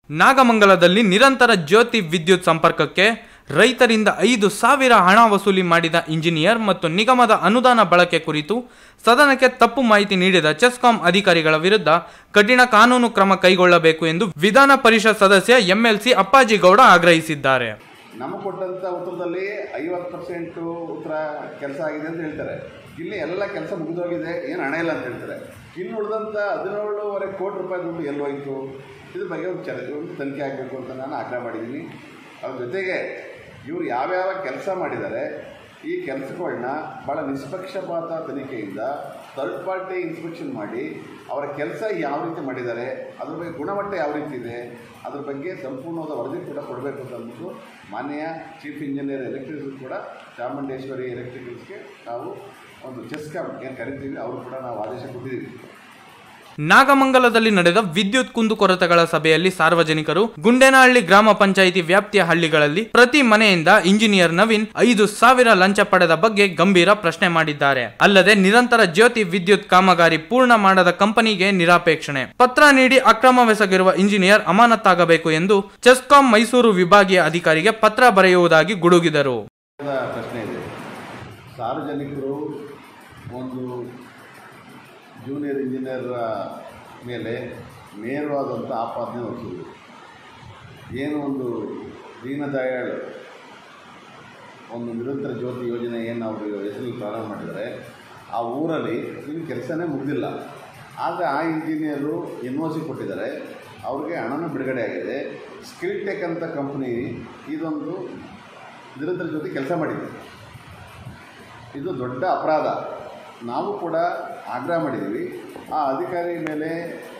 ನಾಗಮಂಗಲದಲ್ಲಿ ನಿರಂತರ ಜ್ಯೋತಿ ವಿದ್ಯುತ್ ಸಂಪರ್ಕಕ್ಕೆ ರೈತರಿಂದ ಐದು ಸಾವಿರ ಹಣ ವಸೂಲಿ ಮಾಡಿದ ಇಂಜಿನಿಯರ್ ಮತ್ತು ನಿಗಮದ ಅನುದಾನ ಬಳಕೆ ಕುರಿತು ಸದನಕ್ಕೆ ತಪ್ಪು ಮಾಹಿತಿ ನೀಡಿದ ಚೆಸ್ಕಾಂ ಅಧಿಕಾರಿಗಳ ವಿರುದ್ಧ ಕಠಿಣ ಕಾನೂನು ಕ್ರಮ ಕೈಗೊಳ್ಳಬೇಕು ಎಂದು ವಿಧಾನ ಪರಿಷತ್ ಸದಸ್ಯ ಎಂಎಲ್ಸಿ ಅಪ್ಪಾಜಿ ಗೌಡ ಆಗ್ರಹಿಸಿದ್ದಾರೆ ನಮಗೆ ಕೊಟ್ಟಂಥ ಉತ್ತರದಲ್ಲಿ ಐವತ್ತು ಪರ್ಸೆಂಟು ಉತ್ತರ ಕೆಲಸ ಆಗಿದೆ ಅಂತ ಹೇಳ್ತಾರೆ ಇಲ್ಲಿ ಎಲ್ಲ ಕೆಲಸ ಮುಗಿದೋಗಿದೆ ಏನು ಹಣ ಇಲ್ಲ ಅಂತ ಹೇಳ್ತಾರೆ ಇನ್ನು ಉಳಿದಂಥ ಹದಿನೇಳುವರೆ ಕೋಟಿ ರೂಪಾಯಿ ದುಡ್ಡು ಎಲ್ಲೋಯ್ತು ಇದ್ರ ಬಗ್ಗೆ ಒಂದು ಚರ ಒಂದು ತನಿಖೆ ಆಗಬೇಕು ಅಂತ ನಾನು ಆಗ್ರಹ ಮಾಡಿದ್ದೀನಿ ಅದ್ರ ಜೊತೆಗೆ ಇವರು ಯಾವ್ಯಾವ ಕೆಲಸ ಮಾಡಿದ್ದಾರೆ ಈ ಕೆಲಸಗಳನ್ನ ಭಾಳ ನಿಷ್ಪಕ್ಷಪಾತ ತನಿಖೆಯಿಂದ ಥರ್ಡ್ ಪಾರ್ಟಿ ಇನ್ಸ್ಪೆಕ್ಷನ್ ಮಾಡಿ ಅವರ ಕೆಲಸ ಯಾವ ರೀತಿ ಮಾಡಿದ್ದಾರೆ ಅದ್ರ ಬಗ್ಗೆ ಗುಣಮಟ್ಟ ಯಾವ ರೀತಿ ಇದೆ ಅದ್ರ ಬಗ್ಗೆ ಸಂಪೂರ್ಣವಾದ ವರದಿ ಕೂಡ ಕೊಡಬೇಕು ಅಂತ ಅಂದ್ಬಿಟ್ಟು ಮಾನ್ಯ ಚೀಫ್ ಇಂಜಿನಿಯರ್ ಎಲೆಕ್ಟ್ರಿಸಿಟಿ ಕೂಡ ಚಾಮುಂಡೇಶ್ವರಿ ಎಲೆಕ್ಟ್ರಿಕಲ್ಸ್ಗೆ ನಾವು ಒಂದು ಚೆಸ್ಕಾಮ್ ಏನು ಕರಿತೀವಿ ಅವರು ಕೂಡ ನಾವು ಆದೇಶ ಕೊಟ್ಟಿದ್ದೀವಿ ನಾಗಮಂಗಲದಲ್ಲಿ ನಡೆದ ವಿದ್ಯುತ್ ಕುಂದುಕೊರತೆಗಳ ಸಭೆಯಲ್ಲಿ ಸಾರ್ವಜನಿಕರು ಗುಂಡೇನಹಳ್ಳಿ ಗ್ರಾಮ ಪಂಚಾಯಿತಿ ವ್ಯಾಪ್ತಿಯ ಹಳ್ಳಿಗಳಲ್ಲಿ ಪ್ರತಿ ಮನೆಯಿಂದ ಇಂಜಿನಿಯರ್ ನವೀನ್ ಐದು ಸಾವಿರ ಲಂಚ ಪಡೆದ ಬಗ್ಗೆ ಗಂಭೀರ ಪ್ರಶ್ನೆ ಮಾಡಿದ್ದಾರೆ ಅಲ್ಲದೆ ನಿರಂತರ ಜ್ಯೋತಿ ವಿದ್ಯುತ್ ಕಾಮಗಾರಿ ಪೂರ್ಣ ಮಾಡದ ಕಂಪನಿಗೆ ನಿರಾಪೇಕ್ಷಣೆ ಪತ್ರ ನೀಡಿ ಅಕ್ರಮವೆಸಗಿರುವ ಇಂಜಿನಿಯರ್ ಅಮಾನತ್ತಾಗಬೇಕು ಎಂದು ಚೆಸ್ಕಾಂ ಮೈಸೂರು ವಿಭಾಗೀಯ ಅಧಿಕಾರಿಗೆ ಪತ್ರ ಬರೆಯುವುದಾಗಿ ಗುಡುಗಿದರು ಪ್ರಶ್ನೆ ಇದೆ ಸಾರ್ವಜನಿಕರು ಒಂದು ಜೂನಿಯರ್ ಇಂಜಿನಿಯರ್ ಮೇಲೆ ನೇರವಾದಂಥ ಆಪಾದನೆ ಹೊರಿಸಿದ್ರು ಏನು ಒಂದು ದೀನದಯಾಳ್ ಒಂದು ನಿರಂತರ ಜ್ಯೋತಿ ಯೋಜನೆ ಏನು ಅವರು ಹೆಸರಲ್ಲಿ ಪ್ರಾರಂಭ ಮಾಡಿದ್ದಾರೆ ಆ ಊರಲ್ಲಿ ಇನ್ನು ಕೆಲಸನೇ ಮುಗಿದಿಲ್ಲ ಆಗ ಆ ಇಂಜಿನಿಯರು ಎನ್ ಒ ಸಿ ಕೊಟ್ಟಿದ್ದಾರೆ ಅವ್ರಿಗೆ ಹಣನೂ ಬಿಡುಗಡೆ ಆಗಿದೆ ಸ್ಕಿಲ್ಟೆಕ್ ಅಂತ ಕಂಪ್ನಿ ಇದೊಂದು ನಿರಂತರ ಜೊತೆ ಕೆಲಸ ಮಾಡಿದೆ ಇದು ದೊಡ್ಡ ಅಪರಾಧ ನಾವು ಕೂಡ ಆಗ್ರಹ ಮಾಡಿದ್ದೀವಿ ಆ ಅಧಿಕಾರಿ ಮೇಲೆ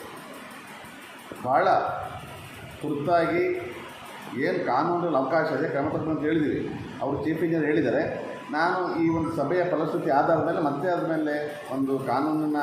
ಭಾಳ ತುರ್ತಾಗಿ ಏನು ಕಾನೂನಲ್ಲಿ ಅವಕಾಶ ಇದೆ ಕ್ರಮ ತಗೊಂಡು ಅಂತ ಹೇಳಿದ್ದೀವಿ ಅವರು ಚೀಫ್ ಇಂಜಿನಿಯರ್ ಹೇಳಿದ್ದಾರೆ ನಾನು ಈ ಒಂದು ಸಭೆಯ ಫಲಶ್ರುತಿ ಆಧಾರದ ಮೇಲೆ ಮತ್ತೆ ಅದ್ರ ಮೇಲೆ ಒಂದು ಕಾನೂನಿನ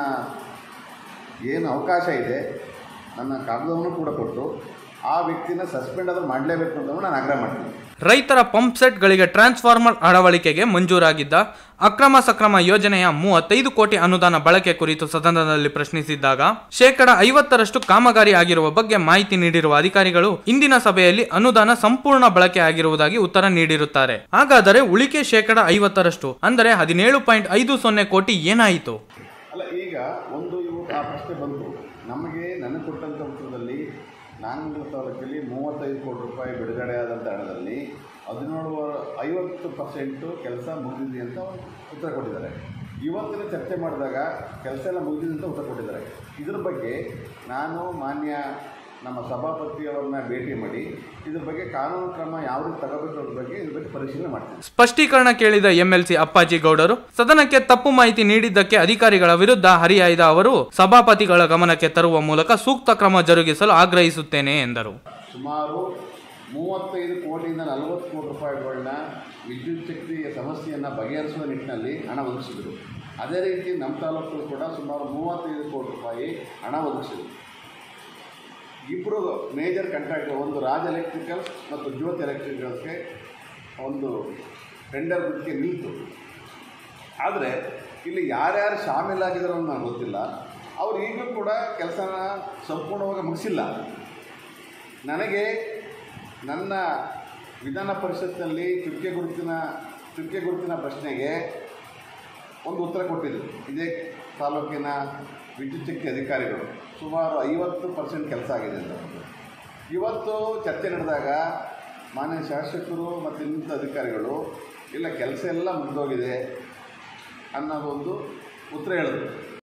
ಏನು ಅವಕಾಶ ಇದೆ ನನ್ನ ಕಾಗದವನ್ನು ಕೂಡ ಕೊಟ್ಟು ಆ ವ್ಯಕ್ತಿನ ಸಸ್ಪೆಂಡ್ ಆದರೂ ಮಾಡಲೇಬೇಕು ಅಂತ ನಾನು ಆಗ್ರಹ ಮಾಡ್ತೀನಿ ರೈತರ ಪಂಪ್ ಸೆಟ್ಗಳಿಗೆ ಟ್ರಾನ್ಸ್ಫಾರ್ಮರ್ ಅಳವಡಿಕೆಗೆ ಮಂಜೂರಾಗಿದ್ದ ಅಕ್ರಮ ಸಕ್ರಮ ಯೋಜನೆಯ ಮೂವತ್ತೈದು ಕೋಟಿ ಅನುದಾನ ಬಳಕೆ ಕುರಿತು ಸದನದಲ್ಲಿ ಪ್ರಶ್ನಿಸಿದ್ದಾಗ ಶೇಕಡ ಐವತ್ತರಷ್ಟು ಕಾಮಗಾರಿ ಆಗಿರುವ ಬಗ್ಗೆ ಮಾಹಿತಿ ನೀಡಿರುವ ಅಧಿಕಾರಿಗಳು ಇಂದಿನ ಸಭೆಯಲ್ಲಿ ಅನುದಾನ ಸಂಪೂರ್ಣ ಬಳಕೆ ಆಗಿರುವುದಾಗಿ ಉತ್ತರ ನೀಡಿರುತ್ತಾರೆ ಹಾಗಾದರೆ ಉಳಿಕೆ ಶೇಕಡ ಐವತ್ತರಷ್ಟು ಅಂದರೆ ಹದಿನೇಳು ಪಾಯಿಂಟ್ ಐದು ಸೊನ್ನೆ ಕೋಟಿ ಏನಾಯಿತು ಅಲ್ಲ ಈಗ ಒಂದು ಇವು ಆ ಪ್ರಶ್ನೆ ಬಂತು ನಮಗೆ ನನಗೆ ಕೊಟ್ಟಂಥ ಉತ್ತರದಲ್ಲಿ ನಾನ್ನೂರು ತಾಲೂಕಲ್ಲಿ ಮೂವತ್ತೈದು ಕೋಟಿ ರೂಪಾಯಿ ಬಿಡುಗಡೆ ಆದಂಥ ಹಣದಲ್ಲಿ ಹದಿನೇಳು ಐವತ್ತು ಪರ್ಸೆಂಟು ಕೆಲಸ ಮುಗಿದಿದೆ ಅಂತ ಉತ್ತರ ಕೊಟ್ಟಿದ್ದಾರೆ ಇವತ್ತಿನ ಚರ್ಚೆ ಮಾಡಿದಾಗ ಕೆಲಸ ಎಲ್ಲ ಮುಗಿದಿದೆ ಅಂತ ಉತ್ತರ ಕೊಟ್ಟಿದ್ದಾರೆ ಇದ್ರ ಬಗ್ಗೆ ನಾನು ಮಾನ್ಯ ನಮ್ಮ ಸಭಾಪತಿಯವರನ್ನ ಭೇಟಿ ಮಾಡಿ ಇದ್ರ ಬಗ್ಗೆ ಕಾನೂನು ಕ್ರಮ ಯಾವ ರೀತಿ ತಗೋಬೇಕು ಅದ್ರ ಬಗ್ಗೆ ಇದ್ರ ಬಗ್ಗೆ ಪರಿಶೀಲನೆ ಮಾಡ್ತೀನಿ ಸ್ಪಷ್ಟೀಕರಣ ಕೇಳಿದ ಎಂಎಲ್ಸಿ ಅಪ್ಪಾಜಿ ಗೌಡರು ಸದನಕ್ಕೆ ತಪ್ಪು ಮಾಹಿತಿ ನೀಡಿದ್ದಕ್ಕೆ ಅಧಿಕಾರಿಗಳ ವಿರುದ್ಧ ಹರಿಹಾಯ್ದ ಅವರು ಸಭಾಪತಿಗಳ ಗಮನಕ್ಕೆ ತರುವ ಮೂಲಕ ಸೂಕ್ತ ಕ್ರಮ ಜರುಗಿಸಲು ಆಗ್ರಹಿಸುತ್ತೇನೆ ಎಂದರು ಸುಮಾರು ಮೂವತ್ತೈದು ಕೋಟಿಯಿಂದ ನಲವತ್ತು ಕೋಟಿ ರೂಪಾಯಿಗಳನ್ನ ವಿದ್ಯುತ್ ಶಕ್ತಿಯ ಸಮಸ್ಯೆಯನ್ನು ಬಗೆಹರಿಸುವ ನಿಟ್ಟಿನಲ್ಲಿ ಹಣ ಒದಗಿಸಿದರು ಅದೇ ರೀತಿ ನಮ್ಮ ತಾಲೂಕು ಕೂಡ ಸುಮಾರು ಮೂವತ್ತೈದು ಕೋಟಿ ರೂಪಾಯಿ ಹಣ ಒದಗಿಸಿದರು ಇಬ್ಬರು ಮೇಜರ್ ಕಾಂಟ್ರಾಕ್ಟರ್ ಒಂದು ರಾಜ್ ಎಲೆಕ್ಟ್ರಿಕಲ್ಸ್ ಮತ್ತು ಜ್ಯೋತಿ ಎಲೆಕ್ಟ್ರಿಕಲ್ಸ್ಗೆ ಒಂದು ಟೆಂಡರ್ ಬಿಟ್ಟಿಗೆ ನಿಂತು ಆದರೆ ಇಲ್ಲಿ ಯಾರ್ಯಾರು ಶಾಮೀಲಾಗಿದ್ದಾರೋ ಅನ್ನೋದು ನನಗೆ ಗೊತ್ತಿಲ್ಲ ಅವ್ರು ಈಗಲೂ ಕೂಡ ಕೆಲಸನ ಸಂಪೂರ್ಣವಾಗಿ ಮುಗಿಸಿಲ್ಲ ನನಗೆ ನನ್ನ ವಿಧಾನ ಪರಿಷತ್ನಲ್ಲಿ ಚುಕ್ಕೆ ಗುರುತಿನ ಚುಕ್ಕೆ ಗುರುತಿನ ಪ್ರಶ್ನೆಗೆ ಒಂದು ಉತ್ತರ ಕೊಟ್ಟಿದ್ದರು ಇದೇ ತಾಲೂಕಿನ ವಿದ್ಯುತ್ ಶಕ್ತಿ ಅಧಿಕಾರಿಗಳು ಸುಮಾರು ಐವತ್ತು ಪರ್ಸೆಂಟ್ ಕೆಲಸ ಆಗಿದೆ ಅಂತ ಇವತ್ತು ಚರ್ಚೆ ನಡೆದಾಗ ಮಾನ್ಯ ಶಾಸಕರು ಮತ್ತು ಇನ್ನಿತ ಅಧಿಕಾರಿಗಳು ಇಲ್ಲ ಕೆಲಸ ಎಲ್ಲ ಮುಗಿದೋಗಿದೆ ಅನ್ನೋದೊಂದು ಉತ್ತರ ಹೇಳಿದ್ರು